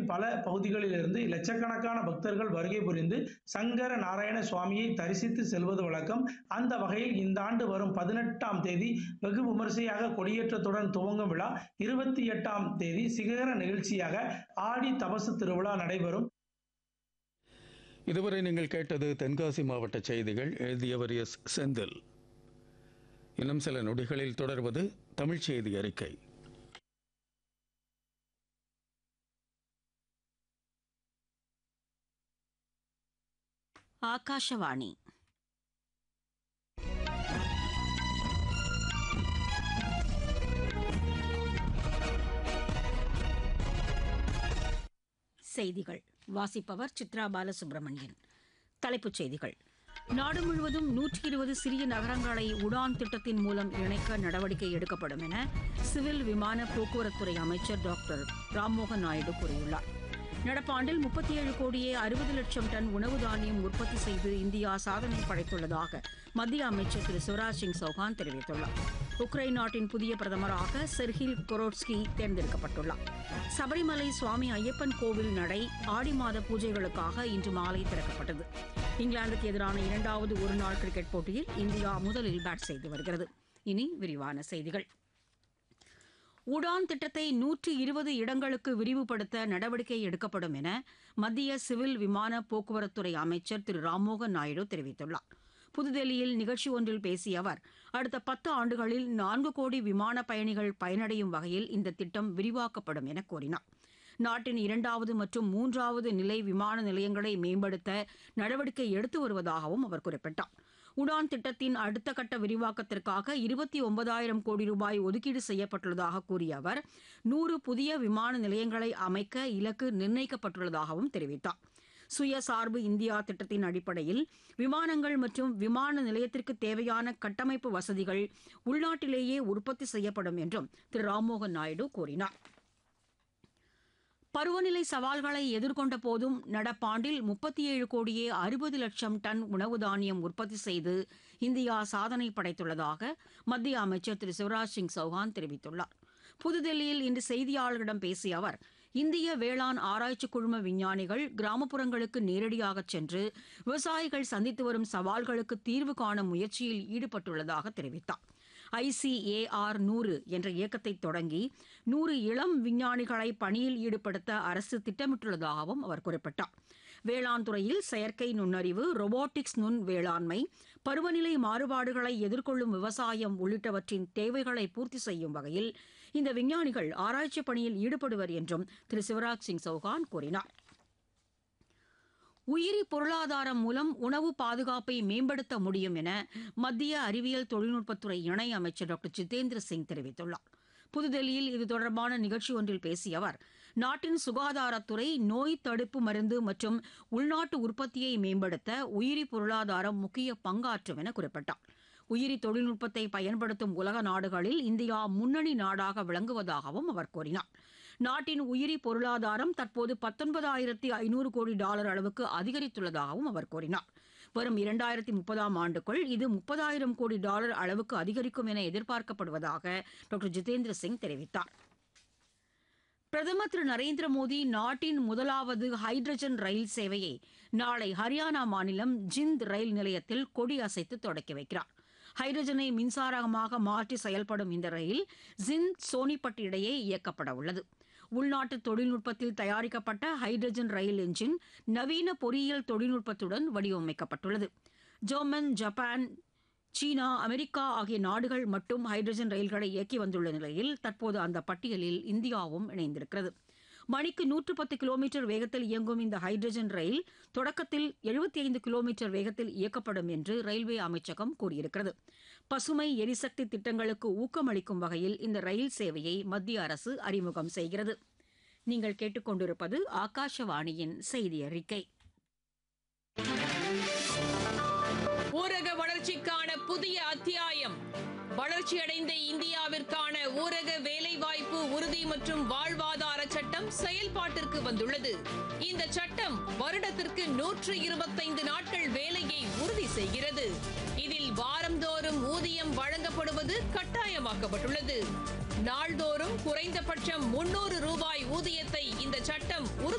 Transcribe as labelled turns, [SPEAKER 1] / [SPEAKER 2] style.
[SPEAKER 1] பல பகுதிகளிலிருந்து லட்சக்கணக்கான பக்தர்கள் வருகை புரிந்து சங்கர நாராயண சுவாமியை தரிசித்து செல்வது வழக்கம் அந்த வகையில் இந்த ஆண்டு வரும் பதினெட்டாம் தேதி வெகு விமரிசையாக கொடியேற்றத்துடன் துவங்கும் விழா இருபத்தி எட்டாம் தேதி சிகர நிகழ்ச்சியாக ஆடி தபசு திருவிழா நடைபெறும்
[SPEAKER 2] இதுவரை நீங்கள் கேட்டது தென்காசி மாவட்ட செய்திகள் எழுதியவர் எஸ் செந்தில் இன்னும் சில நொடிகளில் தொடர்வது தமிழ் செய்தி அறிக்கை
[SPEAKER 3] ಆಕಾಶವಾಣಿ செய்திகள் வாசிப்பவர் சித்ரா பாலசுப்ரமணியன் தலைப்புச் செய்திகள் நாடு முழுவதும் நூற்றி இருபது சிறிய நகரங்களை உடான் திட்டத்தின் மூலம் இணைக்க நடவடிக்கை எடுக்கப்படும் என சிவில் விமான போக்குவரத்துறை அமைச்சர் டாக்டர் ராம்மோகன் நாயுடு கூறியுள்ளார் நடப்பாண்டில் முப்பத்தி ஏழு கோடியே அறுபது லட்சம் டன் உணவு தானியம் உற்பத்தி செய்து இந்தியா சாதனை படைத்துள்ளதாக மத்திய அமைச்சர் திரு சிவராஜ் சிங் சௌகான் தெரிவித்துள்ளார் உக்ரைன் நாட்டின் புதிய பிரதமராக செர்ஹில் கொரோட்ஸ்கி தேர்ந்தெடுக்கப்பட்டுள்ளார் சபரிமலை சுவாமி ஐயப்பன் கோவில் நடை ஆடி மாத பூஜைகளுக்காக இன்று மாலை திறக்கப்பட்டது இங்கிலாந்துக்கு எதிரான இரண்டாவது ஒருநாள் கிரிக்கெட் போட்டியில் இந்தியா முதலில் பேட் செய்து வருகிறது இனி விரிவான செய்திகள் உடான் திட்டத்தை நூற்றி இருபது இடங்களுக்கு விரிவுபடுத்த நடவடிக்கை எடுக்கப்படும் என மத்திய சிவில் விமான போக்குவரத்துறை அமைச்சர் திரு ராம்மோகன் நாயுடு தெரிவித்துள்ளார் புதுதில்லியில் நிகழ்ச்சி ஒன்றில் பேசிய அவர் அடுத்த பத்து ஆண்டுகளில் நான்கு கோடி விமான பயணிகள் பயனடையும் வகையில் இந்த திட்டம் விரிவாக்கப்படும் என கூறினார் நாட்டின் இரண்டாவது மற்றும் மூன்றாவது நிலை விமான நிலையங்களை மேம்படுத்த நடவடிக்கை எடுத்து வருவதாகவும் அவர் குறிப்பிட்டார் உடான் திட்டத்தின் அடுத்த கட்ட விரிவாக்கத்திற்காக இருபத்தி ஒன்பதாயிரம் கோடி ரூபாய் ஒதுக்கீடு செய்யப்பட்டுள்ளதாக கூறிய அவர் நூறு புதிய விமான நிலையங்களை அமைக்க இலக்கு நிர்ணயிக்கப்பட்டுள்ளதாகவும் தெரிவித்தார் சுயசார்பு இந்தியா திட்டத்தின் அடிப்படையில் விமானங்கள் மற்றும் விமான நிலையத்திற்கு தேவையான கட்டமைப்பு வசதிகள் உள்நாட்டிலேயே உற்பத்தி செய்யப்படும் என்றும் திரு ராம்மோகன் நாயுடு கூறினார் பருவநிலை சவால்களை எதிர்கொண்ட போதும் நடப்பாண்டில் முப்பத்தி ஏழு கோடியே அறுபது லட்சம் டன் உணவு தானியம் உற்பத்தி செய்து இந்தியா சாதனை படைத்துள்ளதாக மத்திய அமைச்சர் திரு சிவராஜ் சிங் சௌஹான் தெரிவித்துள்ளார் புதுதில்லியில் இன்று செய்தியாளர்களிடம் பேசிய அவர் இந்திய வேளாண் ஆராய்ச்சி குழும விஞ்ஞானிகள் கிராமப்புறங்களுக்கு நேரடியாக சென்று விவசாயிகள் சந்தித்து வரும் சவால்களுக்கு தீர்வு காணும் முயற்சியில் ஈடுபட்டுள்ளதாக தெரிவித்தார் ஐசிஏஆர் நூறு என்ற இயக்கத்தை தொடங்கி நூறு இளம் விஞ்ஞானிகளை பணியில் ஈடுபடுத்த அரசு திட்டமிட்டுள்ளதாகவும் அவர் குறிப்பிட்டார் வேளாண் துறையில் செயற்கை நுண்ணறிவு ரொபோட்டிக்ஸ் நுண் வேளாண்மை பருவநிலை மாறுபாடுகளை எதிர்கொள்ளும் விவசாயம் உள்ளிட்டவற்றின் தேவைகளை பூர்த்தி செய்யும் வகையில் இந்த விஞ்ஞானிகள் ஆராய்ச்சி பணியில் ஈடுபடுவர் என்றும் திரு சிவராஜ் சிங் சௌகான் கூறினார் உயிரி பொருளாதாரம் மூலம் உணவு பாதுகாப்பை மேம்படுத்த முடியும் என மத்திய அறிவியல் தொழில்நுட்பத்துறை இணை அமைச்சர் டாக்டர் ஜிதேந்திர சிங் தெரிவித்துள்ளார் புதுதில்லியில் இது தொடர்பான நிகழ்ச்சி ஒன்றில் பேசிய அவர் நாட்டின் சுகாதாரத்துறை நோய் தடுப்பு மருந்து மற்றும் உள்நாட்டு உற்பத்தியை மேம்படுத்த உயிரி பொருளாதாரம் முக்கிய பங்காற்றும் என குறிப்பிட்டார் உயிரி தொழில்நுட்பத்தை பயன்படுத்தும் உலக நாடுகளில் இந்தியா முன்னணி நாடாக விளங்குவதாகவும் அவர் கூறினார் நாட்டின் உயிரி பொருளாதாரம் தற்போது பத்தொன்பதாயிரத்தி ஐநூறு கோடி டாலர் அளவுக்கு அதிகரித்துள்ளதாகவும் அவர் கூறினார் வரும் இரண்டாயிரத்தி முப்பதாம் ஆண்டுக்குள் இது முப்பதாயிரம் கோடி டாலர் அளவுக்கு அதிகரிக்கும் என எதிர்பார்க்கப்படுவதாக டாக்டர் ஜிதேந்திர சிங் தெரிவித்தார் பிரதமர் திரு நரேந்திர மோடி நாட்டின் முதலாவது ஹைட்ரஜன் ரயில் சேவையை நாளை ஹரியானா மாநிலம் ஜிந்த் ரயில் நிலையத்தில் கொடி அசைத்து தொடக்கி வைக்கிறார் ஹைட்ரஜனை மின்சாரமாக மாற்றி செயல்படும் இந்த ரயில் ஜிந்த் சோனிபட் இடையே இயக்கப்பட உள்ளது உள்நாட்டு தொழில்நுட்பத்தில் தயாரிக்கப்பட்ட ஹைட்ரஜன் ரயில் என்ஜின் நவீன பொறியியல் தொழில்நுட்பத்துடன் வடிவமைக்கப்பட்டுள்ளது ஜெர்மன் ஜப்பான் சீனா அமெரிக்கா ஆகிய நாடுகள் மட்டும் ஹைட்ரஜன் ரயில்களை இயக்கி வந்துள்ள நிலையில் தற்போது அந்த பட்டியலில் இந்தியாவும் இணைந்திருக்கிறது மணிக்கு நூற்று பத்து கிலோமீட்டர் வேகத்தில் இயங்கும் இந்த ஹைட்ரஜன் ரயில் தொடக்கத்தில் எழுபத்தி ஐந்து கிலோமீட்டர் வேகத்தில் இயக்கப்படும் என்று ரயில்வே அமைச்சகம் கூறியிருக்கிறது பசுமை எரிசக்தி திட்டங்களுக்கு ஊக்கமளிக்கும் வகையில் இந்த ரயில் சேவையை மத்திய அரசு அறிமுகம் செய்கிறது நீங்கள் கேட்டுக்கொண்டிருப்பது ஆகாஷவாணியின் செய்தி அறிக்கை
[SPEAKER 4] ஊரக வளர்ச்சிக்கான புதிய அத்தியாயம் வளர்ச்சியடைந்த இந்தியாவிற்கான ஊரக வேலைவாய்ப்பு உறுதி மற்றும் வாழ்வாதார சட்டம் செயல்பாட்டிற்கு வந்துள்ளது இந்த சட்டம் வருடத்திற்கு நூற்று இருபத்தைந்து நாட்கள் வேலையை உறுதி செய்கிறது இதில் வாரந்தோறும் ஊதியம் வழங்கப்படுவது கட்டாயமாக்கப்பட்டுள்ளது நாள்தோறும் குறைந்தபட்சம் முன்னூறு ரூபாய் ஊதியத்தை இந்த சட்டம் உறுதி